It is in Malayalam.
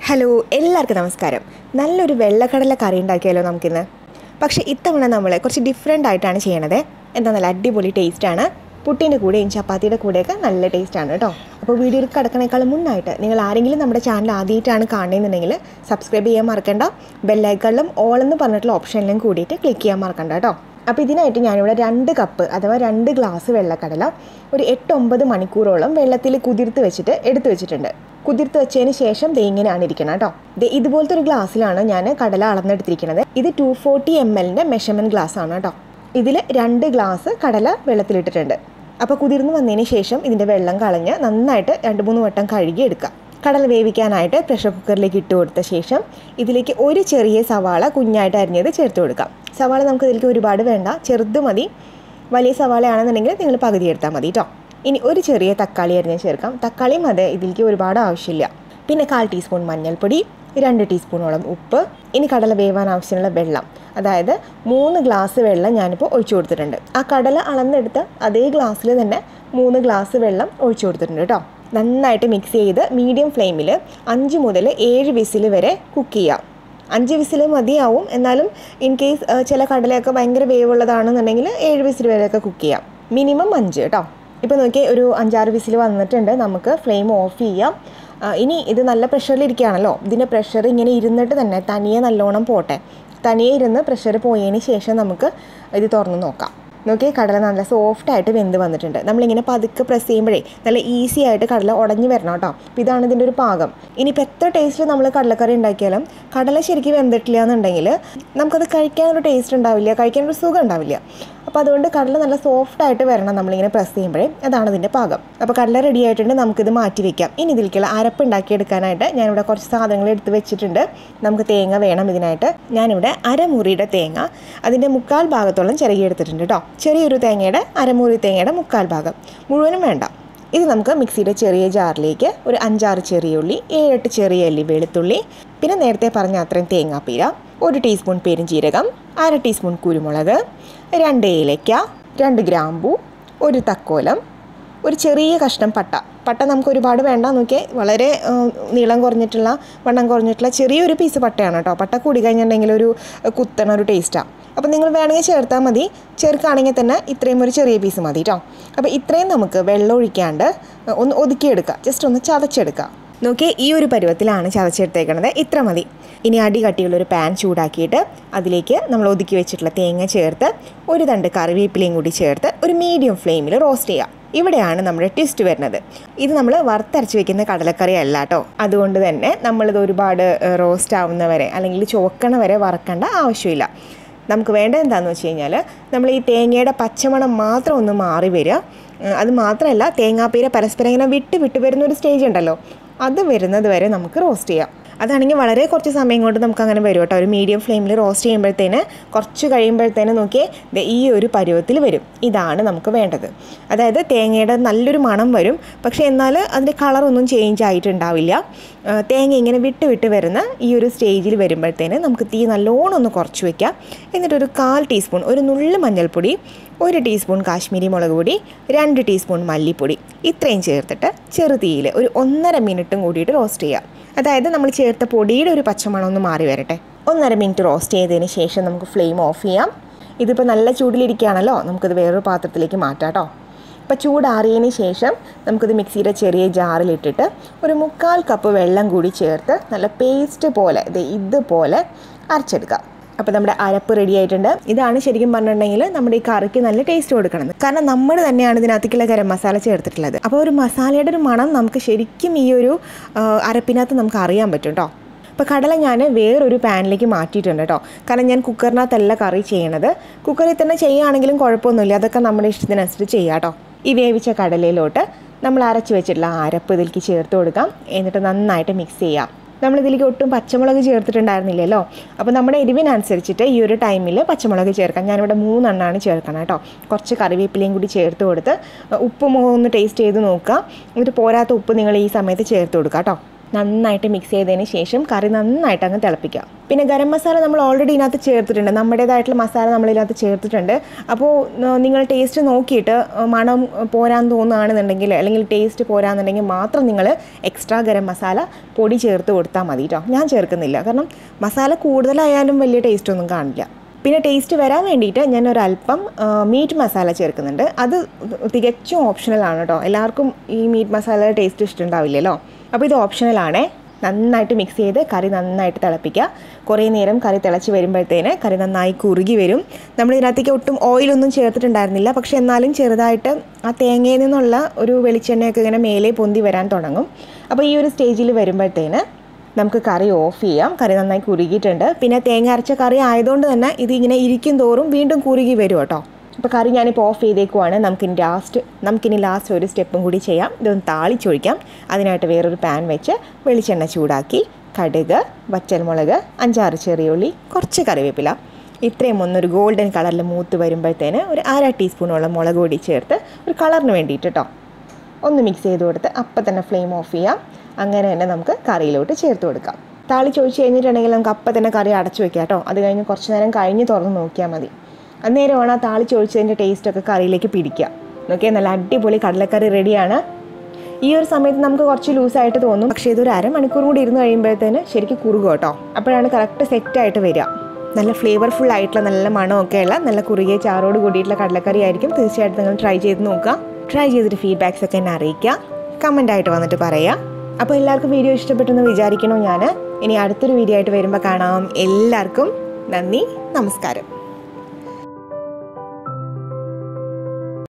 ഹലോ എല്ലാവർക്കും നമസ്കാരം നല്ലൊരു വെള്ളക്കടല കറി ഉണ്ടാക്കിയാലോ നമുക്കിന്ന് പക്ഷേ ഇത്തവണ നമ്മൾ കുറച്ച് ഡിഫറെൻ്റ് ആയിട്ടാണ് ചെയ്യണത് എന്താ നല്ല അടിപൊളി ടേസ്റ്റാണ് പുട്ടിൻ്റെ കൂടെയും ചപ്പാത്തിയുടെ കൂടെയൊക്കെ നല്ല ടേസ്റ്റാണ് കേട്ടോ അപ്പോൾ വീഡിയോയിൽ കിടക്കണേക്കാളും മുന്നായിട്ട് നിങ്ങൾ ആരെങ്കിലും നമ്മുടെ ചാനൽ ആദ്യമായിട്ടാണ് കാണുന്നതെന്നുണ്ടെങ്കിൽ സബ്സ്ക്രൈബ് ചെയ്യാൻ മറക്കണ്ട ബെല്ലൈക്കണിലും ഓൾ എന്ന് പറഞ്ഞിട്ടുള്ള ഓപ്ഷനിലും കൂടിയിട്ട് ക്ലിക്ക് ചെയ്യാൻ മറക്കണ്ട കേട്ടോ അപ്പോൾ ഇതിനായിട്ട് ഞാനിവിടെ രണ്ട് കപ്പ് അഥവാ രണ്ട് ഗ്ലാസ് വെള്ളക്കടല ഒരു എട്ട് ഒമ്പത് മണിക്കൂറോളം വെള്ളത്തിൽ കുതിർത്ത് വെച്ചിട്ട് എടുത്തു വെച്ചിട്ടുണ്ട് കുതിർത്ത് വെച്ചതിന് ശേഷം ദേ ഇങ്ങനെയാണ് ഇരിക്കണം കേട്ടോ ദേ ഇതുപോലത്തെ ഒരു ഗ്ലാസ്സിലാണ് ഞാൻ കടല അളന്നെടുത്തിരിക്കുന്നത് ഇത് ടു ഫോർട്ടി എം എല്ലിൻ്റെ മെഷർമെൻറ്റ് ഗ്ലാസ് ആണ് കേട്ടോ ഇതിൽ രണ്ട് ഗ്ലാസ് കടല വെള്ളത്തിലിട്ടിട്ടുണ്ട് അപ്പോൾ കുതിർന്ന് വന്നതിന് ശേഷം ഇതിൻ്റെ വെള്ളം കളഞ്ഞ് നന്നായിട്ട് രണ്ട് മൂന്ന് വട്ടം കഴുകി എടുക്കുക കടല വേവിക്കാനായിട്ട് പ്രഷർ കുക്കറിലേക്ക് ഇട്ട് കൊടുത്ത ശേഷം ഇതിലേക്ക് ഒരു ചെറിയ സവാള കുഞ്ഞായിട്ട് അരിഞ്ഞത് ചേർത്ത് കൊടുക്കാം സവാള നമുക്ക് ഇതിലേക്ക് ഒരുപാട് വേണ്ട ചെറുത് മതി വലിയ സവാളയാണെന്നുണ്ടെങ്കിൽ നിങ്ങൾ പകുതി എടുത്താൽ മതി കേട്ടോ ഇനി ഒരു ചെറിയ തക്കാളി അരിഞ്ഞ് ചേർക്കാം തക്കാളിയും അതെ ഇതിലേക്ക് ഒരുപാട് ആവശ്യമില്ല പിന്നെ കാൽ ടീസ്പൂൺ മഞ്ഞൾപ്പൊടി രണ്ട് ടീസ്പൂണോളം ഉപ്പ് ഇനി കടല വേവാൻ ആവശ്യമുള്ള വെള്ളം അതായത് മൂന്ന് ഗ്ലാസ് വെള്ളം ഞാനിപ്പോൾ ഒഴിച്ചു കൊടുത്തിട്ടുണ്ട് ആ കടല അളന്നെടുത്ത് അതേ ഗ്ലാസ്സിൽ തന്നെ മൂന്ന് ഗ്ലാസ് വെള്ളം ഒഴിച്ചു കൊടുത്തിട്ടുണ്ട് കേട്ടോ നന്നായിട്ട് മിക്സ് ചെയ്ത് മീഡിയം ഫ്ലെയിമിൽ അഞ്ച് മുതൽ ഏഴ് വിസിൽ വരെ കുക്ക് ചെയ്യാം അഞ്ച് വിസിൽ മതിയാവും എന്നാലും ഇൻ കേസ് ചില കടലയൊക്കെ ഭയങ്കര വേവുള്ളതാണെന്നുണ്ടെങ്കിൽ ഏഴ് വിസിൽ വരെയൊക്കെ കുക്ക് ചെയ്യാം മിനിമം അഞ്ച് കേട്ടോ ഇപ്പോൾ നോക്കി ഒരു അഞ്ചാറ് വിസിൽ വന്നിട്ടുണ്ട് നമുക്ക് ഫ്ലെയിം ഓഫ് ചെയ്യാം ആ, ഇനി ഇത് നല്ല പ്രഷറിലിരിക്കുകയാണല്ലോ ഇതിൻ്റെ പ്രഷർ ഇങ്ങനെ ഇരുന്നിട്ട് തന്നെ തനിയെ നല്ലോണം പോട്ടെ തനിയെ ഇരുന്ന് പ്രഷർ പോയതിന് ശേഷം നമുക്ക് ഇത് തുറന്ന് നോക്കാം നോക്കി കടല നല്ല സോഫ്റ്റ് ആയിട്ട് വെന്ത് വന്നിട്ടുണ്ട് നമ്മളിങ്ങനെ പതുക്കെ പ്രസ് ചെയ്യുമ്പോഴേ നല്ല ഈസി ആയിട്ട് കടല ഉടഞ്ഞു വരണം കേട്ടോ അപ്പോൾ ഇതാണ് ഇതിൻ്റെ ഒരു പാകം ഇനിയിപ്പോൾ എത്ര ടേസ്റ്റിൽ നമ്മൾ കടലക്കറി ഉണ്ടാക്കിയാലും കടല ശരിക്കും വെന്തിട്ടില്ല എന്നുണ്ടെങ്കിൽ നമുക്കത് കഴിക്കാനൊരു ടേസ്റ്റ് ഉണ്ടാവില്ല കഴിക്കാനൊരു സുഖം ഉണ്ടാവില്ല അപ്പോൾ അതുകൊണ്ട് കടല നല്ല സോഫ്റ്റ് ആയിട്ട് വരണം നമ്മളിങ്ങനെ പ്രസ് ചെയ്യുമ്പോഴേ അതാണ് ഇതിൻ്റെ പാകം അപ്പോൾ കടല റെഡി ആയിട്ടുണ്ട് നമുക്കിത് മാറ്റി വെക്കാം ഇനി ഇതിലേക്കുള്ള അരപ്പ് ഉണ്ടാക്കിയെടുക്കാനായിട്ട് ഞാനിവിടെ കുറച്ച് സാധനങ്ങൾ എടുത്ത് വെച്ചിട്ടുണ്ട് നമുക്ക് തേങ്ങ വേണം ഇതിനായിട്ട് ഞാനിവിടെ അരമുറിയുടെ തേങ്ങ അതിൻ്റെ മുക്കാൽ ഭാഗത്തോളം ചിരകി എടുത്തിട്ടുണ്ട് കേട്ടോ ചെറിയൊരു തേങ്ങയുടെ അരമുറി തേങ്ങയുടെ മുക്കാൽ ഭാഗം മുഴുവനും വേണ്ട ഇത് നമുക്ക് മിക്സിയുടെ ചെറിയ ജാറിലേക്ക് ഒരു അഞ്ചാറ് ചെറിയ ഉള്ളി ഏഴെട്ട് ചെറിയ അല്ലി വെളുത്തുള്ളി പിന്നെ നേരത്തെ പറഞ്ഞ അത്രയും തേങ്ങാപ്പീര ഒരു ടീസ്പൂൺ പെരുംജീരകം അര ടീസ്പൂൺ കുരുമുളക് രണ്ട് ഏലയ്ക്ക രണ്ട് ഗ്രാമ്പു ഒരു തക്കോലം ഒരു ചെറിയ കഷ്ണം പട്ട പട്ട നമുക്ക് ഒരുപാട് വേണ്ട നോക്കിയേ വളരെ ആ, നീളം കുറഞ്ഞിട്ടുള്ള വണ്ണം കുറഞ്ഞിട്ടുള്ള ചെറിയൊരു പീസ് പട്ടയാണ് കേട്ടോ പട്ട കൂടി കഴിഞ്ഞിട്ടുണ്ടെങ്കിൽ ഒരു കുത്തണ ഒരു ടേസ്റ്റാണ് അപ്പോൾ നിങ്ങൾ വേണമെങ്കിൽ ചേർത്താൽ മതി ചേർക്കുകയാണെങ്കിൽ തന്നെ ഇത്രയും ഒരു ചെറിയ പീസ് മതി കേട്ടോ അപ്പോൾ ഇത്രയും നമുക്ക് വെള്ളം ഒഴിക്കാണ്ട് ഒന്ന് ഒതുക്കിയെടുക്കുക ജസ്റ്റ് ഒന്ന് ചതച്ചെടുക്കുക നോക്കിയേ ഈ ഒരു പരുവത്തിലാണ് ചതച്ചെടുത്തേക്കണത് ഇത്ര മതി ഇനി അടി കട്ടിയുള്ളൊരു പാൻ ചൂടാക്കിയിട്ട് അതിലേക്ക് നമ്മൾ ഒതുക്കി വെച്ചിട്ടുള്ള തേങ്ങ ചേർത്ത് ഒരു തണ്ട് കറിവേപ്പിലയും കൂടി ചേർത്ത് ഒരു മീഡിയം ഫ്ലെയിമിൽ റോസ്റ്റ് ചെയ്യാം ഇവിടെയാണ് നമ്മുടെ ട്വിസ്റ്റ് വരുന്നത് ഇത് നമ്മൾ വറുത്തരച്ച് വെക്കുന്ന കടലക്കറി അല്ല കേട്ടോ അതുകൊണ്ട് തന്നെ നമ്മളിത് ഒരുപാട് റോസ്റ്റ് ആവുന്നവരെ അല്ലെങ്കിൽ ചുവക്കണ വരെ വറക്കേണ്ട ആവശ്യമില്ല നമുക്ക് വേണ്ടത് എന്താണെന്ന് വെച്ച് കഴിഞ്ഞാൽ നമ്മൾ ഈ തേങ്ങയുടെ പച്ചമണം മാത്രം ഒന്ന് മാറി വരിക ഉം, അത് മാത്രമല്ല തേങ്ങാപ്പീര പരസ്പരം ഇങ്ങനെ വിട്ട് വിട്ട് വരുന്ന ഒരു സ്റ്റേജ് ഉണ്ടല്ലോ അത് വരുന്നത് വരെ നമുക്ക് റോസ്റ്റ് ചെയ്യാം അതാണെങ്കിൽ വളരെ കുറച്ച് സമയം കൊണ്ട് നമുക്ക് അങ്ങനെ വരും കേട്ടോ ഒരു മീഡിയം ഫ്ലെയിമിൽ റോസ്റ്റ് ചെയ്യുമ്പോഴത്തേന് കുറച്ച് കഴിയുമ്പോഴത്തേന് നോക്കിയേ ദേ ഈ ഒരു പരുവത്തിൽ വരും ഇതാണ് നമുക്ക് വേണ്ടത് അതായത് തേങ്ങയുടെ നല്ലൊരു മണം വരും പക്ഷേ എന്നാൽ അതിൻ്റെ കളറൊന്നും ചേഞ്ച് ആയിട്ടുണ്ടാവില്ല ആ, തേങ്ങ ഇങ്ങനെ വിട്ട് വിട്ട് വരുന്ന ഈ ഒരു സ്റ്റേജിൽ വരുമ്പോഴത്തേന് നമുക്ക് തീ നല്ലോണം ഒന്ന് കുറച്ച് വയ്ക്കാം എന്നിട്ട് ഒരു കാൽ ടീസ്പൂൺ ഒരു നുള്ളു മഞ്ഞൾപ്പൊടി ഒരു ടീസ്പൂൺ കാശ്മീരി മുളക് പൊടി രണ്ട് ടീസ്പൂൺ മല്ലിപ്പൊടി ഇത്രയും ചേർത്തിട്ട് ചെറുതീയിൽ ഒരു ഒന്നര മിനിറ്റും കൂടിയിട്ട് റോസ്റ്റ് ചെയ്യാം അതായത് നമ്മൾ ചേർത്ത പൊടിയുടെ ഒരു പച്ചമണം ഒന്ന് മാറി വരട്ടെ ഒന്നര മിനിറ്റ് റോസ്റ്റ് ചെയ്തതിന് ശേഷം നമുക്ക് ഫ്ലെയിം ഓഫ് ചെയ്യാം ഇതിപ്പോൾ നല്ല ചൂടിലിരിക്കുകയാണല്ലോ നമുക്കിത് വേറൊരു പാത്രത്തിലേക്ക് മാറ്റാം കേട്ടോ അപ്പോൾ ചൂടാറിയതിന് ശേഷം നമുക്കിത് മിക്സിയുടെ ചെറിയ ജാറിലിട്ടിട്ട് ഒരു മുക്കാൽ കപ്പ് വെള്ളം കൂടി ചേർത്ത് നല്ല പേസ്റ്റ് പോലെ ദേ ഇതുപോലെ അരച്ചെടുക്കാം അപ്പോൾ നമ്മുടെ അരപ്പ് റെഡി ആയിട്ടുണ്ട് ഇതാണ് ശരിക്കും പറഞ്ഞിട്ടുണ്ടെങ്കിൽ നമ്മുടെ ഈ കറിക്ക് നല്ല ടേസ്റ്റ് കൊടുക്കണം കാരണം നമ്മൾ തന്നെയാണ് ഇതിനകത്തേക്കുള്ള ഗരം മസാല ചേർത്തിട്ടുള്ളത് അപ്പോൾ ഒരു മസാലയുടെ ഒരു മണം നമുക്ക് ശരിക്കും ഈ ഒരു ആ, അരപ്പിനകത്ത് നമുക്ക് അറിയാൻ പറ്റും കേട്ടോ ഇപ്പോൾ കടല ഞാൻ വേറൊരു പാനിലേക്ക് മാറ്റിയിട്ടുണ്ട് കേട്ടോ കാരണം ഞാൻ കുക്കറിനകത്തല്ല കറി ചെയ്യണത് കുക്കറിൽ തന്നെ ചെയ്യുകയാണെങ്കിലും കുഴപ്പമൊന്നുമില്ല അതൊക്കെ നമ്മുടെ ഇഷ്ടത്തിനനുസരിച്ച് ചെയ്യാം കേട്ടോ ഈ വേവിച്ച കടലയിലോട്ട് നമ്മൾ അരച്ച് വെച്ചിട്ടുള്ള ആ അരപ്പ് ഇതിലേക്ക് ചേർത്ത് കൊടുക്കാം എന്നിട്ട് നന്നായിട്ട് മിക്സ് ചെയ്യാം നമ്മൾ ഇതിലേക്ക് ഒട്ടും പച്ചമുളക് ചേർത്തിട്ടുണ്ടായിരുന്നില്ലല്ലോ അപ്പോൾ നമ്മുടെ എരിവിനനുസരിച്ചിട്ട് ഈ ഒരു ടൈമിൽ പച്ചമുളക് ചേർക്കാം ഞാനിവിടെ മൂന്നെണ്ണമാണ് ചേർക്കണം കേട്ടോ കുറച്ച് കറിവേപ്പിലയും കൂടി ചേർത്ത് കൊടുത്ത് ഉപ്പും ഒന്ന് ടേസ്റ്റ് ചെയ്ത് നോക്കുക എന്നിട്ട് പോരാത്ത ഉപ്പ് നിങ്ങൾ ഈ സമയത്ത് ചേർത്ത് കൊടുക്കുക കേട്ടോ നന്നായിട്ട് മിക്സ് ചെയ്തതിന് ശേഷം കറി നന്നായിട്ട് അങ്ങ് തിളപ്പിക്കുക പിന്നെ ഗരം മസാല നമ്മൾ ഓൾറെഡി ഇതിനകത്ത് ചേർത്തിട്ടുണ്ട് നമ്മുടേതായിട്ടുള്ള മസാല നമ്മൾ ഇതിനകത്ത് ചേർത്തിട്ടുണ്ട് അപ്പോൾ ന- നിങ്ങൾ ടേസ്റ്റ് നോക്കിയിട്ട് മണം പോരാൻ തോന്നുകയാണെന്നുണ്ടെങ്കിൽ അല്ലെങ്കിൽ ടേസ്റ്റ് പോരാന്നുണ്ടെങ്കിൽ മാത്രം നിങ്ങൾ എക്സ്ട്രാ ഗരം മസാല പൊടി ചേർത്ത് കൊടുത്താൽ മതി കേട്ടോ ഞാൻ ചേർക്കുന്നില്ല കാരണം മസാല കൂടുതലായാലും വലിയ ടേസ്റ്റ് ഒന്നും കാണില്ല പിന്നെ ടേസ്റ്റ് വരാൻ വേണ്ടിയിട്ട് ഞാൻ ഒരല്പം മീറ്റ് മസാല ചേർക്കുന്നുണ്ട് അത് തികച്ചും ഓപ്ഷണലാണ് കേട്ടോ എല്ലാവർക്കും ഈ മീറ്റ് മസാലയുടെ ടേസ്റ്റ് ഇഷ്ടമുണ്ടാവില്ലല്ലോ അപ്പോൾ ഇത് ഓപ്ഷണലാണേ നന്നായിട്ട് മിക്സ് ചെയ്ത് കറി നന്നായിട്ട് തിളപ്പിക്കുക കുറേ നേരം കറി തിളച്ച് വരുമ്പോഴത്തേന് കറി നന്നായി കുറുകി വരും നമ്മൾ ഇതിനകത്തേക്ക് ഒട്ടും ഓയിലൊന്നും ചേർത്തിട്ടുണ്ടായിരുന്നില്ല പക്ഷേ എന്നാലും ചെറുതായിട്ട് ആ തേങ്ങയിൽ നിന്നുള്ള ഒരു വെളിച്ചെണ്ണയൊക്കെ ഇങ്ങനെ മേലെ പൊന്തി വരാൻ തുടങ്ങും അപ്പോൾ ഈ ഒരു സ്റ്റേജിൽ വരുമ്പോഴത്തേന് നമുക്ക് കറി ഓഫ് ചെയ്യാം കറി നന്നായി കുറുകിയിട്ടുണ്ട് പിന്നെ തേങ്ങ അരച്ച കറി ആയതുകൊണ്ട് തന്നെ ഇത് ഇങ്ങനെ ഇരിക്കും തോറും വീണ്ടും കുറുകി വരും കേട്ടോ അപ്പോൾ കറി ഞാനിപ്പോൾ ഓഫ് ചെയ്തേക്കുവാണ് നമുക്കിനി ലാസ്റ്റ് നമുക്കിനി ലാസ്റ്റ് ഒരു സ്റ്റെപ്പും കൂടി ചെയ്യാം ഇതൊന്ന് താളിച്ചൊഴിക്കാം അതിനായിട്ട് വേറൊരു പാൻ വെച്ച് വെളിച്ചെണ്ണ ചൂടാക്കി കടുക് വറ്റൽമുളക് അഞ്ചാറ് ചെറിയുള്ളി കുറച്ച് കറിവേപ്പില ഇത്രയും ഒന്നൊരു ഗോൾഡൻ കളറിൽ മൂത്ത് വരുമ്പോഴത്തേന് ഒരു അര ടീസ്പൂണോളം മുളക് പൊടി ചേർത്ത് ഒരു കളറിന് വേണ്ടിയിട്ട് കേട്ടോ ഒന്ന് മിക്സ് ചെയ്ത് കൊടുത്ത് അപ്പം തന്നെ ഫ്ലെയിം ഓഫ് ചെയ്യാം അങ്ങനെ തന്നെ നമുക്ക് കറിയിലോട്ട് ചേർത്ത് കൊടുക്കാം താളി ചോദിച്ചു കഴിഞ്ഞിട്ടുണ്ടെങ്കിൽ നമുക്ക് അപ്പം തന്നെ കറി അടച്ചു വെക്കാം കേട്ടോ അത് കഴിഞ്ഞ് കുറച്ച് നേരം കഴിഞ്ഞ് തുറന്ന് നോക്കിയാൽ മതി അന്നേരമാണ് ആ താളി ചോദിച്ചതിൻ്റെ ടേസ്റ്റൊക്കെ കറിയിലേക്ക് പിടിക്കുക നോക്കിയാൽ നല്ല അടിപൊളി കടലക്കറി റെഡിയാണ് ഈ ഒരു സമയത്ത് നമുക്ക് കുറച്ച് ലൂസായിട്ട് തോന്നും പക്ഷേ ഇതൊരു അരമണിക്കൂർ കൂടി ഇരുന്ന് കഴിയുമ്പോഴത്തേന് ശരിക്കും കുറുകും കേട്ടോ അപ്പോഴാണ് കറക്റ്റ് സെറ്റായിട്ട് വരിക നല്ല ഫ്ലേവർഫുൾ ആയിട്ടുള്ള നല്ല മണമൊക്കെയുള്ള നല്ല കുറുകിയ ചാറോട് കൂടിയിട്ടുള്ള കടലക്കറി ആയിരിക്കും തീർച്ചയായിട്ടും നിങ്ങൾ ട്രൈ ചെയ്ത് നോക്കുക ട്രൈ ചെയ്തിട്ട് ഫീഡ്ബാക്സ് ഒക്കെ എന്നെ അറിയിക്കുക കമൻ്റ് ആയിട്ട് വന്നിട്ട് പറയുക അപ്പോൾ എല്ലാവർക്കും വീഡിയോ ഇഷ്ടപ്പെട്ടെന്ന് വിചാരിക്കണോ ഞാൻ ഇനി അടുത്തൊരു വീഡിയോ ആയിട്ട് വരുമ്പോൾ കാണാം എല്ലാവർക്കും നന്ദി നമസ്കാരം